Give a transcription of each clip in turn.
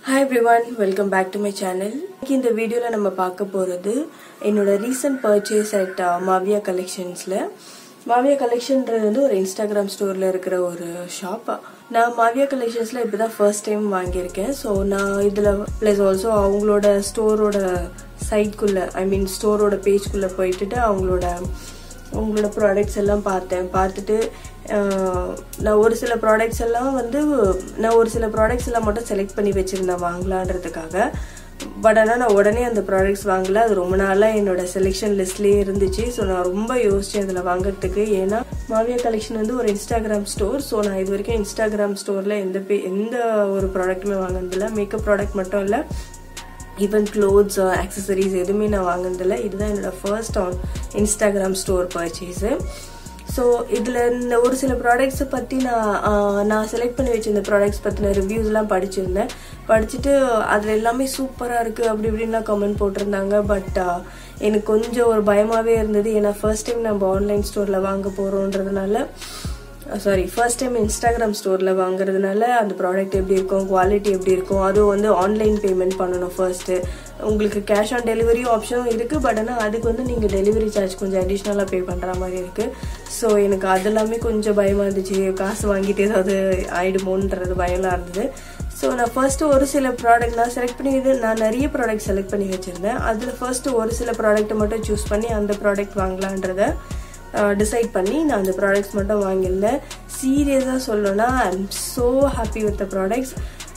hi everyone welcome back to my channel இன்னைக்கு இந்த வீடியோவில் நம்ம பார்க்க போகிறது என்னோட ரீசன்ட் பர்ச்சேஸ் அட் மாவியா கலெக்ஷன்ஸில் மாவியா கலெக்ஷன்ன்றது வந்து ஒரு இன்ஸ்டாகிராம் ஸ்டோரில் இருக்கிற ஒரு ஷாப் நான் மாவியா கலெக்ஷன்ஸில் இப்போ தான் ஃபர்ஸ்ட் டைம் வாங்கியிருக்கேன் ஸோ நான் இதில் ப்ளஸ் ஆல்சோ அவங்களோட ஸ்டோரோட சைட்குள்ளே ஐ மீன் ஸ்டோரோட பேஜ்குள்ளே போயிட்டுட்டு அவங்களோட உங்களோட ப்ராடக்ட்ஸ் எல்லாம் பார்த்தேன் பார்த்துட்டு ஆஹ், நான் ஒரு சில ப்ராடக்ட்ஸ் எல்லாம் வந்து நான் ஒரு சில ப்ராடக்ட்ஸ் எல்லாம் மட்டும் செலக்ட் பண்ணி வச்சுருந்தேன் வாங்கலான்றதுக்காக பட் ஆனால் நான் உடனே அந்த ப்ராடக்ட்ஸ் வாங்கல அது ரொம்ப நாளாக என்னோட செலெக்ஷன் லிஸ்ட்லேயே இருந்துச்சு ஸோ நான் ரொம்ப யோசிச்சேன் அதில் வாங்குறதுக்கு ஏன்னா மாவியா கலெக்ஷன் வந்து ஒரு இன்ஸ்டாகிராம் ஸ்டோர் ஸோ நான் இது வரைக்கும் இன்ஸ்டாகிராம் ஸ்டோரில் எந்த பே எந்த ஒரு ப்ராடக்ட்டுமே வாங்கினதில்ல மேக்கப் ப்ராடக்ட் மட்டும் இல்லை ஈவன் க்ளோத்ஸ் ஆக்சசரிஸ் எதுவுமே நான் வாங்கினதில்ல இதுதான் என்னோட first on Instagram store purchase so இதில் இந்த ஒரு சில ப்ராடக்ட்ஸை பற்றி நான் ஆஹ், நான் செலக்ட் பண்ணி வச்சிருந்த ப்ராடக்ட்ஸ் பற்றின ரிவ்யூஸ்லாம் படிச்சிருந்தேன் படிச்சுட்டு அதில் எல்லாமே சூப்பராக இருக்குது அப்படி இப்படின்லாம் கமெண்ட் போட்டிருந்தாங்க பட் எனக்கு கொஞ்சம் ஒரு பயமாகவே இருந்தது ஏன்னா ஃபர்ஸ்ட் டைம் நம்ம ஆன்லைன் ஸ்டோரில் வாங்க போகிறோன்றதுனால சாரி ஃபர்ஸ்ட் டைம் இன்ஸ்டாகிராம் ஸ்டோரில் வாங்குறதுனால அந்த ப்ராடக்ட் எப்படி இருக்கும் குவாலிட்டி எப்படி இருக்கும் அதுவும் வந்து ஆன்லைன் பேமெண்ட் பண்ணணும் ஃபர்ஸ்ட்டு உங்களுக்கு கேஷ் ஆன் டெலிவரி ஆப்ஷனும் இருக்குது பட் ஆனால் அதுக்கு வந்து நீங்கள் டெலிவரி சார்ஜ் கொஞ்சம் அடிஷ்னலாக பே பண்ணுற மாதிரி இருக்குது ஸோ எனக்கு அதெல்லாமே கொஞ்சம் பயமாக இருந்துச்சு காசு வாங்கிட்டு ஏதாவது ஆயிடுமோன்றது பயம்லாம் இருந்தது ஸோ நான் ஃபர்ஸ்ட்டு ஒரு சில ப்ராடக்ட் நான் செலக்ட் பண்ணி இது நான் நிறைய ப்ராடக்ட் செலக்ட் பண்ணி வச்சுருந்தேன் அதில் ஃபர்ஸ்ட்டு ஒரு சில ப்ராடக்ட்டை மட்டும் சூஸ் பண்ணி அந்த ப்ராடக்ட் வாங்கலான்றதை டிசைட் பண்ணி நான் அந்த ப்ராடக்ட்ஸ் மட்டும் வாங்கியிருந்தேன் சீரியஸாக சொல்லணும்னா I am so happy with the products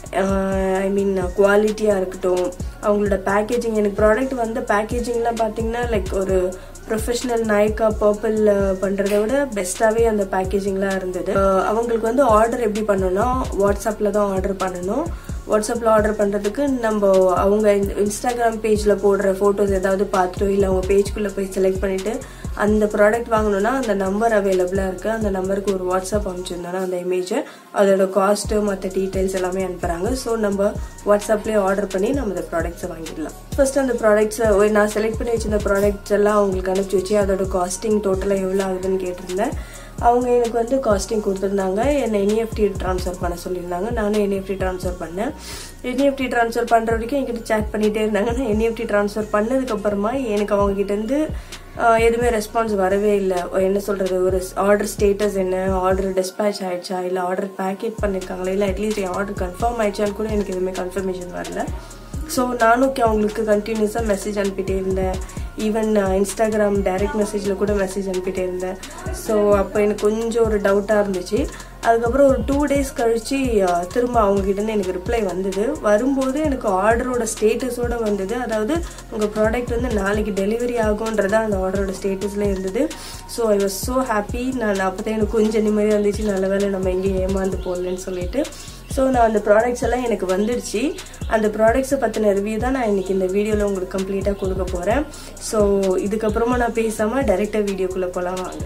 I mean குவாலிட்டியாக இருக்கட்டும் அவங்களோட பேக்கேஜிங் எனக்கு ப்ராடக்ட் வந்த பேக்கேஜிங்லாம் பார்த்தீங்கன்னா லைக் ஒரு ப்ரொஃபஷனல் நாய்க்கா பர்பிள் பண்ணுறத விட பெஸ்ட்டாகவே அந்த பேக்கேஜிங்லாம் இருந்தது அஹ் அவங்களுக்கு வந்து ஆர்டர் எப்படி பண்ணணும்னா வாட்ஸ்அப்பில் தான் ஆர்டர் பண்ணணும் வாட்ஸ்அப்பில் ஆர்டர் பண்ணுறதுக்கு நம்ம அவங்க இன்ஸ்டாகிராம் பேஜில் போடுற ஃபோட்டோஸ் ஏதாவது பார்த்துட்டோ இல்லை அவங்க பேஜ்குள்ளே போய் செலக்ட் பண்ணிவிட்டு அந்த ப்ராடக்ட் வாங்கணும்னா அந்த நம்பர் அவைலபிளாக இருக்குது அந்த நம்பருக்கு ஒரு வாட்ஸ்அப் அனுப்பிச்சிருந்தோன்னா அந்த இமேஜை அதோட காஸ்ட்டு மற்ற டீட்டெயில்ஸ் எல்லாமே அனுப்புகிறாங்க ஸோ நம்ம வாட்ஸ்அப்லேயே ஆர்டர் பண்ணி நம்ம அந்த ப்ராடக்ட்ஸை வாங்கிடலாம் ஃபர்ஸ்ட் அந்த ப்ராடக்ட்ஸை நான் செலக்ட் பண்ணி வச்சிருந்த ப்ராடக்ட்ஸ் எல்லாம் அவங்களுக்கு அனுப்பிச்சி வச்சு அதோட காஸ்டிங் டோட்டலாக எவ்வளோ ஆகுதுன்னு கேட்டிருந்தேன் அவங்க எனக்கு வந்து காஸ்டிங் கொடுத்துருந்தாங்க என்னை என்இஎஃப்டி ட்ரான்ஸ்ஃபர் பண்ண சொல்லியிருந்தாங்க நானும் என்இஎஃப்டி ட்ரான்ஸ்ஃபர் பண்ணேன் என்இஎஃப்டி ட்ரான்ஸ்ஃபர் பண்ணுற வரைக்கும் என்கிட்ட சேட் பண்ணிகிட்டே இருந்தாங்க நான் என்இஎஃப்டி ட்ரான்ஸ்ஃபர் பண்ணதுக்கப்புறமா எனக்கு அவங்க கிட்டேருந்து ஆஹ், எதுவுமே ரெஸ்பான்ஸ் வரவே இல்லை என்ன சொல்கிறது ஒரு ஆர்டர் ஸ்டேட்டஸ் என்ன ஆர்டர் டிஸ்பேச் ஆயிடுச்சா இல்லை ஆர்டர் பேக்கெட் பண்ணியிருக்காங்களா இல்லை அட்லீஸ்ட் என் ஆர்டர் கன்ஃபார்ம் ஆயிடுச்சான்னு கூட எனக்கு எதுவுமே கன்ஃபர்மேஷன் வரல ஸோ நானும் கே- அவங்களுக்கு கண்டினியூஸாக மெசேஜ் அனுப்பிட்டே இருந்தேன் ஈவன் இன்ஸ்டாகிராம் டைரக்ட் மெசேஜில் கூட மெசேஜ் அனுப்பிட்டே இருந்தேன் ஸோ அப்போ எனக்கு கொஞ்சம் ஒரு டவுட்டாக இருந்துச்சு அதுக்கப்புறம் ஒரு டூ டேஸ் கழிச்சு அஹ், திரும்ப அவங்ககிட்ட எனக்கு ரிப்ளை வந்தது வரும்போது எனக்கு ஆர்டரோட ஸ்டேட்டஸோட வந்தது அதாவது உங்கள் ப்ராடக்ட் வந்து நாளைக்கு டெலிவரி ஆகும்ன்றதா அந்த ஆர்டரோட ஸ்டேட்டஸில் இருந்தது so I was so happy நான் அப்போ தான் எனக்கு கொஞ்சம் நிம்மதியாக இருந்துச்சு நல்ல வேளை நம்ம எங்கேயும் ஏமாந்து போடலன்னு சொல்லிட்டு ஸோ நான் அந்த ப்ராடக்ட்ஸ் எல்லாம் எனக்கு வந்துடுச்சு அந்த ப்ராடக்ட்ஸை பற்றின ரிவ்யூ தான் நான் இன்னைக்கு இந்த வீடியோவில் உங்களுக்கு கம்ப்ளீட்டாக கொடுக்க போகிறேன் ஸோ இதுக்கப்புறமா நான் பேசாமல் டைரெக்டாக வீடியோக்குள்ளே போகலாம் வாங்க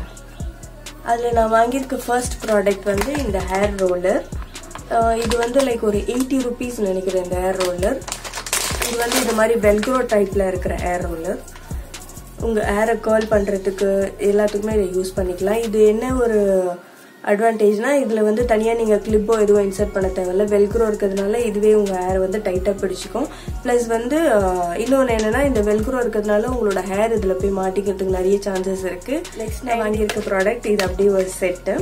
அதில் நான் வாங்கியிருக்க ஃபர்ஸ்ட் ப்ராடக்ட் வந்து இந்த ஹேர் ரோலர் இது வந்து லைக் ஒரு எயிட்டி ருபீஸ் நினைக்கிறேன் இந்த ஹேர் ரோலர் இது வந்து இது மாதிரி வெல்க்ரோ டைப்பில் இருக்கிற ஹேர் ரோலர் உங்கள் ஹேரை கேர்ல் பண்ணுறதுக்கு எல்லாத்துக்குமே இதை யூஸ் பண்ணிக்கலாம் இது என்ன ஒரு அட்வான்டேஜ்னா இதில் வந்து தனியாக நீங்கள் கிளிப்போ எதுவும் இன்சர்ட் பண்ண தேவையில்ல வெல்க்ரோ இருக்கிறதுனால இதுவே உங்கள் ஹேர் வந்து டைட்டாக பிடிச்சிக்கும் ப்ளஸ் வந்து இன்னொன்று என்னென்னா இந்த வெல்க்ரோ இருக்கிறதுனால உங்களோட ஹேர் இதில் போய் மாட்டிக்கிறதுக்கு நிறைய சான்சஸ் இருக்குது நெக்ஸ்ட் நான் வாங்கியிருக்க ப்ராடக்ட் இது அப்படியே ஒரு செட்டு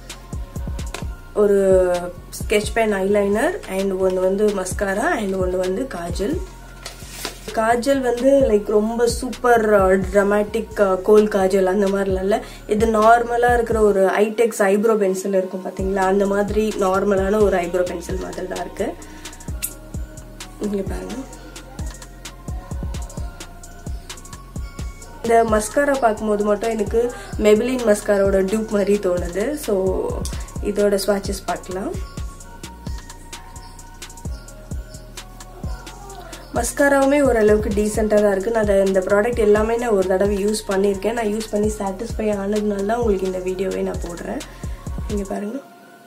ஒரு ஸ்கெச் பென் ஐலைனர் அண்ட் ஒன்று வந்து மஸ்காரா அண்ட் ஒன்று வந்து காஜல் காஜல் வந்து லைக் ரொம்ப சூப்பர் ட்ரமாட்டிக் கோல் காஜல் அந்த மாதிரிலாம் இல்லை இது நார்மலாக இருக்கிற ஒரு ஐடெக்ஸ் ஐப்ரோ பென்சில் இருக்கும் பார்த்தீங்களா அந்த மாதிரி நார்மலான ஒரு ஐப்ரோ பென்சில் மாதிரி தான் இருக்கு இங்கே பாருங்க இந்த மஸ்காரா பார்க்கும்போது மட்டும் எனக்கு மெபிலின் மஸ்காரோட டியூப் மாதிரி தோணுது ஸோ இதோட ஸ்வாட்சஸ் பார்க்கலாம் மஸ்காராவுமே ஓரளவுக்கு டீசெண்டாக தான் இருக்குது நான் அதை இந்த ப்ராடக்ட் எல்லாமே நான் ஒரு தடவை யூஸ் பண்ணியிருக்கேன் நான் யூஸ் பண்ணி சாட்டிஸ்ஃபை ஆனதுனால தான் உங்களுக்கு இந்த வீடியோவே நான் போடுறேன் இங்கே பாருங்க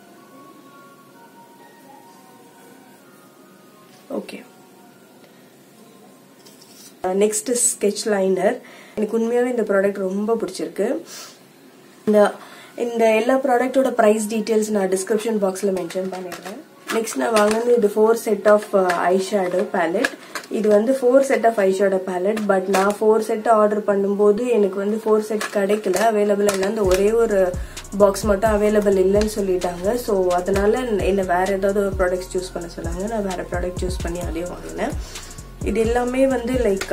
ஓகே நெக்ஸ்ட் ஸ்கெச் லைனர் எனக்கு உண்மையாகவே இந்த ப்ராடக்ட் ரொம்ப பிடிச்சிருக்கு இந்த இந்த எல்லா ப்ராடக்ட்டோட ப்ரைஸ் டீட்டெயில்ஸ் நான் டிஸ்கிரிப்ஷன் பாக்ஸில் மென்ஷன் பண்ணிடுறேன் நெக்ஸ்ட் நான் வாங்கினது இது four set of eye shadow palette இது வந்து four set of eye shadow palette but நான் ஃபோர் செட் ஆர்டர் பண்ணும்போது எனக்கு வந்து ஃபோர் செட் கிடைக்கல அவைலபிள் இல்லை அந்த ஒரே ஒரு பாக்ஸ் மட்டும் அவைலபிள் இல்லைன்னு சொல்லிட்டாங்க ஸோ அதனால என்ன வேற ஏதாவது ஒரு ப்ராடக்ட்ஸ் சூஸ் பண்ண சொன்னாங்க நான் வேற ப்ராடக்ட் சூஸ் பண்ணி அதையும் வாங்கினேன் இது எல்லாமே வந்து லைக்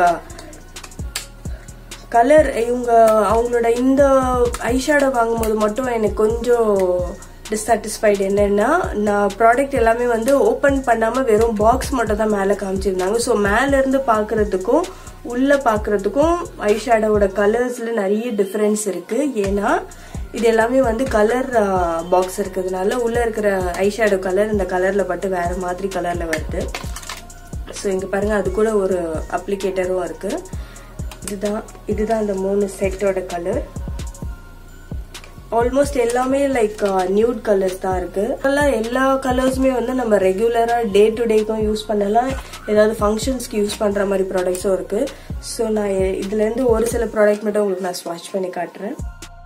கலர் இவங்க அவங்களோட இந்த ஐஷேடோ வாங்கும்போது மட்டும் எனக்கு கொஞ்சம் டிஸாட்டிஸ்ஃபைடு என்னன்னா நான் ப்ராடக்ட் எல்லாமே வந்து ஓப்பன் பண்ணாம வெறும் பாக்ஸ் மட்டும் தான் மேலே காமிச்சிருந்தாங்க ஸோ மேல இருந்து பார்க்கறதுக்கும் உள்ள பார்க்கறதுக்கும் ஐஷேடோவோட கலர்ஸ்ல நிறைய டிஃபரன்ஸ் இருக்கு ஏன்னா இது எல்லாமே வந்து கலர் பாக்ஸ் இருக்கிறதுனால உள்ள இருக்கிற ஐஷேடோ கலர் இந்த கலர்ல பட்டு வேற மாதிரி கலர்ல வருது ஸோ இங்க பாருங்க அது கூட ஒரு அப்ளிகேட்டரும் இருக்கு இதுதான் இதுதான் அந்த மூணு செட்டோட கலர் ஆல்மோஸ்ட் எல்லாமே லைக் நியூட் கலர்ஸ் தான் இருக்கு அதெல்லாம் எல்லா கலர்ஸுமே வந்து நம்ம ரெகுலரா டே டு டேக்கும் யூஸ் பண்ணலாம் ஏதாவது ஃபங்க்ஷன்ஸ்க்கு யூஸ் பண்ற மாதிரி ப்ராடக்ட்ஸும் இருக்கு ஸோ நான் எ- இதுல இருந்து ஒரு சில ப்ராடக்ட் மட்டும் உங்களுக்கு நான் ஸ்வாட்ச் பண்ணி காட்டுறேன்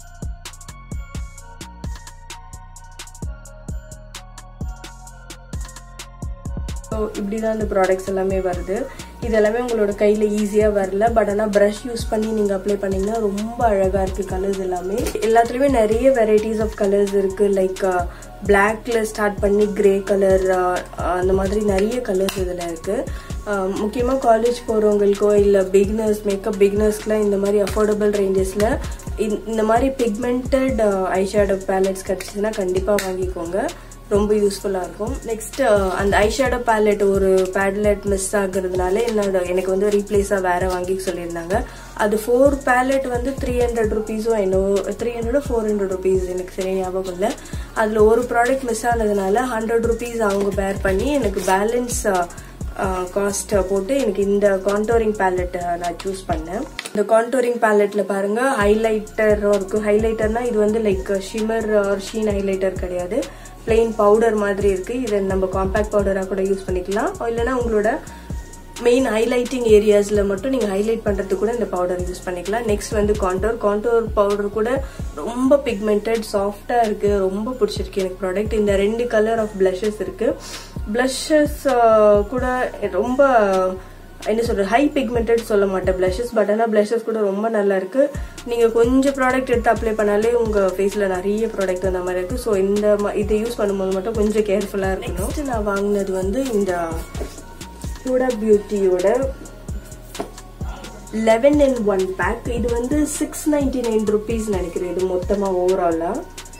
ஸோ இப்படி தான் இந்த ப்ராடக்ட்ஸ் எல்லாமே வருது இது எல்லாமே உங்களோட கையில் ஈஸியாக வரல பட் ஆனால் ப்ரஷ் யூஸ் பண்ணி நீங்கள் அப்ளை பண்ணீங்கன்னா ரொம்ப அழகாக இருக்குது கலர்ஸ் எல்லாமே எல்லாத்துலேயுமே நிறைய வெரைட்டிஸ் ஆஃப் கலர்ஸ் இருக்குது லைக் பிளாக்ல ஸ்டார்ட் பண்ணி கிரே கலர் அந்த மாதிரி நிறைய கலர்ஸ் இதில் இருக்குது முக்கியமாக காலேஜ் போகிறவங்களுக்கோ இல்லை பிகினர்ஸ் மேக்கப் பிகினர்ஸ்க்குலாம் இந்த மாதிரி அஃபோர்டபுள் ரேஞ்சஸில் இந்த மாதிரி பிக்மெண்டட் ஐஷேடோ பேலட்ஸ் கிடச்சிதுன்னா கண்டிப்பாக வாங்கிக்கோங்க ரொம்ப யூஸ்ஃபுல்லாக இருக்கும் நெக்ஸ்ட் அந்த ஐஷேடோ பேலட் ஒரு பேலட் மிஸ் ஆகுறதுனால என்னோட எனக்கு வந்து ரீப்ளேஸாக வேற வாங்கி சொல்லியிருந்தாங்க அது ஃபோர் பேலட் வந்து த்ரீ ஹண்ட்ரட் ருபீஸோ என்னோ three hundred four hundred rupees எனக்கு சரி ஞாபகம் இல்லை அதில் ஒரு ப்ராடக்ட் மிஸ் ஆனதுனால ஹண்ட்ரட் ருபீஸ் அவங்க பேர் பண்ணி எனக்கு பேலன்ஸ் காஸ்ட் போட்டு எனக்கு இந்த கான்டோரிங் பேலட் நான் சூஸ் பண்ணேன் இந்த கான்டோரிங் பேலட்ல பாருங்க ஹைலைட்டரும் இருக்கு ஹைலைட்டர்னா இது வந்து like shimmer or sheen highlighter கிடையாது பிளெயின் பவுடர் மாதிரி இருக்கு இதை நம்ம காம்பேக்ட் பவுடரா கூட யூஸ் பண்ணிக்கலாம் இல்லைன்னா உங்களோட மெயின் ஹைலைட்டிங் ஏரியாஸ்ல மட்டும் நீங்க ஹைலைட் பண்றதுக்கு கூட இந்த பவுடர் யூஸ் பண்ணிக்கலாம் நெக்ஸ்ட் வந்து கான்டோர் கான்டோர் பவுடர் கூட ரொம்ப பிக்மெண்டட் சாஃப்டா இருக்கு ரொம்ப பிடிச்சிருக்கு எனக்கு ப்ராடக்ட் இந்த ரெண்டு கலர் ஆஃப் பிளஷஸ் இருக்கு பிளஷஸ் கூட ரொம்ப என்ன சொல்றது ஹை பிக்மெண்டட் சொல்ல மாட்டேன் பிளஷஸ் பட் ஆனால் பிளஷஸ் கூட ரொம்ப நல்லா இருக்கு நீங்க கொஞ்சம் ப்ராடக்ட் எடுத்து அப்ளை பண்ணாலே உங்க ஃபேஸ்ல நிறைய ப்ராடக்ட் அந்த மாதிரி இருக்கு ஸோ இந்த ம- இதை யூஸ் பண்ணும்போது மட்டும் கொஞ்சம் கேர்ஃபுல்லா இருக்கணும் Next நான் வாங்கினது வந்து இந்த ஹூடா பியூட்டியோட லெவன் அண்ட் ஒன் பேக் இது வந்து சிக்ஸ் நைன்டி நைன் ருபீஸ் நினைக்கிறேன் இது மொத்தமாக ஓவராலாக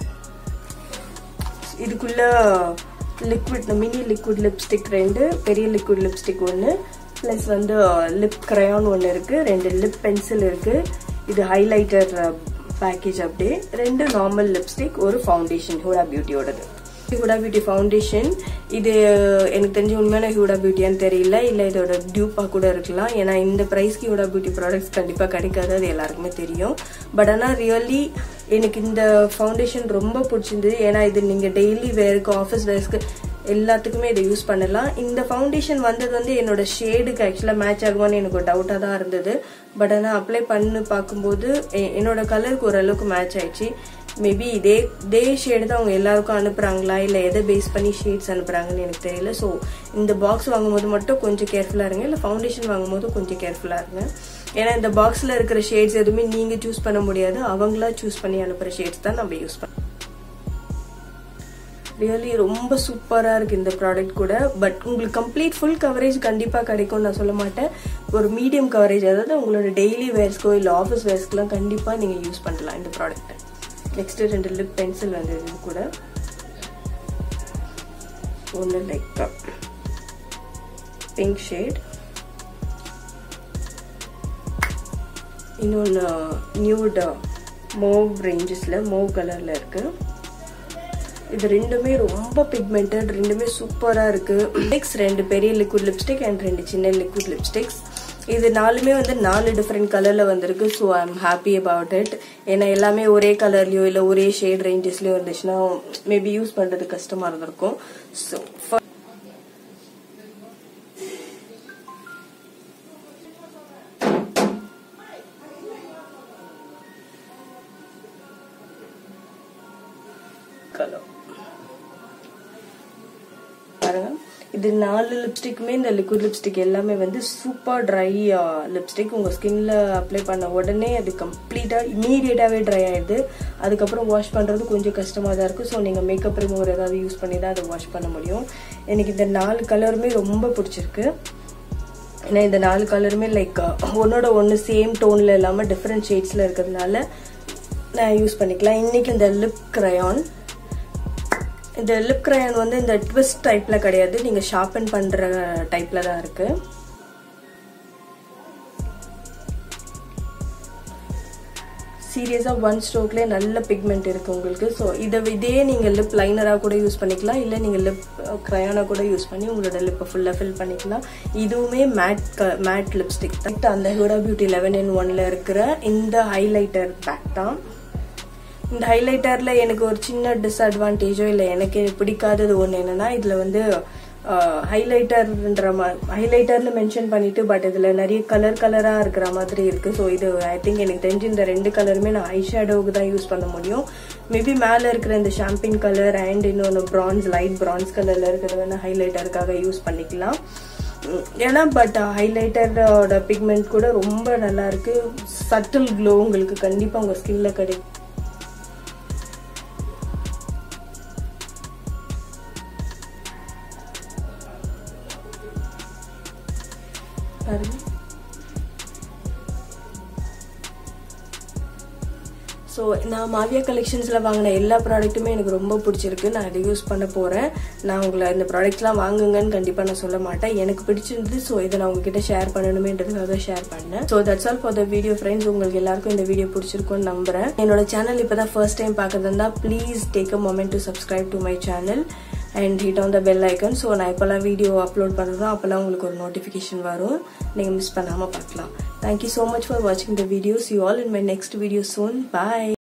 இதுக்குள்ள லிக்விட் மினி லிக்விட் லிப்ஸ்டிக் ரெண்டு பெரிய லிக்விட் லிப்ஸ்டிக் ஒன்று ப்ளஸ் வந்து லிப் கிரையான் ஒன்று இருக்கு ரெண்டு லிப் பென்சில் இருக்கு இது ஹைலைட்டர் பேக்கேஜ் அப்படியே ரெண்டு நார்மல் லிப்ஸ்டிக் ஒரு ஃபவுண்டேஷன் ஹூடா பியூட்டியோடது ஹூடா பியூட்டி ஃபவுண்டேஷன் இது எனக்கு தெரிஞ்ச உண்மையான ஹூடா பியூட்டியான்னு தெரியல இல்லை இதோட டியூப்பா கூட இருக்கலாம் ஏன்னா இந்த ப்ரைஸ்க்கு ஹூடா பியூட்டி ப்ராடக்ட்ஸ் கண்டிப்பாக கிடைக்காது அது எல்லாருக்குமே தெரியும் பட் ஆனால் ரியலி எனக்கு இந்த ஃபவுண்டேஷன் ரொம்ப பிடிச்சிருந்தது ஏன்னா இது நீங்கள் டெய்லி வேருக்கு ஆஃபீஸ் வேர்ஸ்க்கு எல்லாத்துக்குமே இதை யூஸ் பண்ணலாம் இந்த ஃபவுண்டேஷன் வந்தது வந்து என்னோட ஷேடுக்கு ஆக்சுவலாக மேட்ச் ஆகுமான்னு எனக்கு ஒரு டவுட்டாக தான் இருந்தது பட் ஆனால் அப்ளை பண்ணி பார்க்கும்போது எ- என்னோட கலருக்கு ஓரளவுக்கு மேட்ச் ஆயிடுச்சு மேபி இதே இதே ஷேடு தான் அவங்க எல்லாருக்கும் அனுப்புறாங்களா இல்லை எதை பேஸ் பண்ணி ஷேட்ஸ் அனுப்புறாங்கன்னு எனக்கு தெரியல ஸோ இந்த பாக்ஸ் வாங்கும்போது மட்டும் கொஞ்சம் கேர்ஃபுல்லாக இருங்க இல்லை ஃபவுண்டேஷன் வாங்கும்போது கொஞ்சம் கேர்ஃபுல்லாக இருங்க ஏன்னா இந்த பாக்ஸில் இருக்கிற ஷேட்ஸ் எதுவுமே நீங்கள் சூஸ் பண்ண முடியாது அவங்களா சூஸ் பண்ணி அனுப்புகிற ஷேட்ஸ் தான் நம்ம யூஸ் பண்ண ரியலி ரொம்ப சூப்பராக இருக்கு இந்த ப்ராடக்ட் கூட பட் உங்களுக்கு கம்ப்ளீட் ஃபுல் கவரேஜ் கண்டிப்பாக கிடைக்கும்னு நான் சொல்ல மாட்டேன் ஒரு மீடியம் கவரேஜ் அதாவது உங்களோட டெய்லி வேர்ஸ்க்கோ இல்லை ஆஃபீஸ் வேர்ஸ்க்குலாம் கண்டிப்பாக நீங்கள் யூஸ் பண்ணலாம் இந்த ப்ராடக்ட்டை நெக்ஸ்ட் ரெண்டு லிப் பென்சில் வந்து இது கூட ஒன்று லைக் பிங்க் ஷேட் இன்னொன்று நியூட் மூவ் ரேஞ்சஸில் மூவ் கலரில் இருக்குது இது ரெண்டுமே ரொம்ப பிக்மெண்டட் ரெண்டுமே சூப்பரா இருக்கு நெக்ஸ்ட் ரெண்டு பெரிய லிக்விட் லிப்ஸ்டிக் அண்ட் ரெண்டு சின்ன லிக்விட் லிப்ஸ்டிக்ஸ் இது நாலுமே வந்து நாலு டிஃப்ரெண்ட் கலர்ல வந்திருக்கு so I am happy about it ஏன்னா எல்லாமே ஒரே கலர்லயோ இல்லை ஒரே ஷேட் ரேஞ்சஸ்லயோ இருந்துச்சுன்னா மேபி யூஸ் பண்றது கஷ்டமா இருந்திருக்கும் ஸோ கலர் இது நாலு லிப்ஸ்டிக்குமே இந்த லிக்விட் லிப்ஸ்டிக் எல்லாமே வந்து சூப்பர் ட்ரை லிப்ஸ்டிக் உங்கள் ஸ்கின்ல அப்ளை பண்ண உடனே அது கம்ப்ளீட்டாக இமீடியட்டாகவே ட்ரை ஆயிடுது அதுக்கப்புறம் வாஷ் பண்ணுறது கொஞ்சம் கஷ்டமாக தான் இருக்கும் ஸோ நீங்கள் மேக்கப் ரிமூவர் ஏதாவது யூஸ் பண்ணி தான் அதை வாஷ் பண்ண முடியும் எனக்கு இந்த நாலு கலருமே ரொம்ப பிடிச்சிருக்கு ஏன்னா இந்த நாலு கலருமே லைக் ஒன்னோட ஒன்று சேம் டோனில் இல்லாமல் டிஃப்ரெண்ட் ஷேட்ஸில் இருக்கிறதுனால நான் யூஸ் பண்ணிக்கலாம் இன்றைக்கி இந்த லிப் க்ரையான் இந்த லிப் க்ரையான் வந்து இந்த ட்விஸ்ட் டைப்பில் கிடையாது நீங்கள் ஷார்பன் பண்ணுற டைப்பில் தான் இருக்குது சீரியஸாக ஒன் ஸ்ட்ரோக்லேயே நல்ல பிக்மெண்ட் இருக்குது உங்களுக்கு ஸோ இதை இதே நீங்கள் லிப் லைனராக கூட யூஸ் பண்ணிக்கலாம் இல்லை நீங்கள் லிப் க்ரையானாக கூட யூஸ் பண்ணி உங்களோட லிப்பை ஃபுல்லாக ஃபில் பண்ணிக்கலாம் இதுவுமே மேட் மேட் லிப்ஸ்டிக் தான் அந்த ஹூடா பியூட்டி லெவன் இன் ஒன்ல இருக்கிற இந்த ஹைலைட்டர் பேக் தான் இந்த ஹைலைட்டரில் எனக்கு ஒரு சின்ன டிஸ்அட்வான்டேஜோ இல்லை எனக்கு பிடிக்காதது ஒன்று என்னென்னா இதில் வந்து ஹைலைட்டர்ன்ற ஹைலைட்டர்னு மென்ஷன் பண்ணிட்டு பட் இதில் நிறைய கலர் கலராக இருக்கிற மாதிரி இருக்குது ஸோ இது ஐ திங்க் எனக்கு தெரிஞ்சு இந்த ரெண்டு கலருமே நான் ஐ ஷேடோவுக்கு தான் யூஸ் பண்ண முடியும் மேபி மேலே இருக்கிற இந்த ஷாம்பின் கலர் அண்ட் இன்னொன்று ப்ரான்ஸ் லைட் ப்ரான்ஸ் கலரில் இருக்கிறது வேணால் ஹைலைட்டருக்காக யூஸ் பண்ணிக்கலாம் ஏன்னா பட் ஹைலைட்டரோட பிக்மெண்ட் கூட ரொம்ப நல்லா இருக்கு சட்டில் க்ளோ உங்களுக்கு கண்டிப்பாக உங்கள் ஸ்கின்ல கிடைக்கும் பாருங்க ஸோ நான் மாவியா கலெக்ஷன்ஸில் வாங்கின எல்லா ப்ராடக்ட்டுமே எனக்கு ரொம்ப பிடிச்சிருக்கு நான் இதை யூஸ் பண்ண போகிறேன் நான் உங்களை இந்த ப்ராடக்ட்லாம் வாங்குங்கன்னு கண்டிப்பாக நான் சொல்ல மாட்டேன் எனக்கு பிடிச்சிருந்தது ஸோ இதை நான் உங்ககிட்ட ஷேர் பண்ணணுமேன்றதுக்காக ஷேர் பண்ணேன் so that's all for the video friends உங்களுக்கு எல்லாருக்கும் இந்த வீடியோ பிடிச்சிருக்கும்னு நம்புறேன் என்னோட சேனல் இப்போ தான் ஃபர்ஸ்ட் டைம் பார்க்கறதா please take a moment to subscribe to my channel and hit on the bell icon so நான் இப்போல்லாம் வீடியோ அப்லோட் பண்ணுறோம் அப்போல்லாம் உங்களுக்கு ஒரு நோட்டிஃபிகேஷன் வரும் நீங்கள் மிஸ் பண்ணாமல் பார்க்கலாம் தேங்க்யூ ஸோ மச் ஃபார் வாட்சிங் the videos you all in my next video soon bye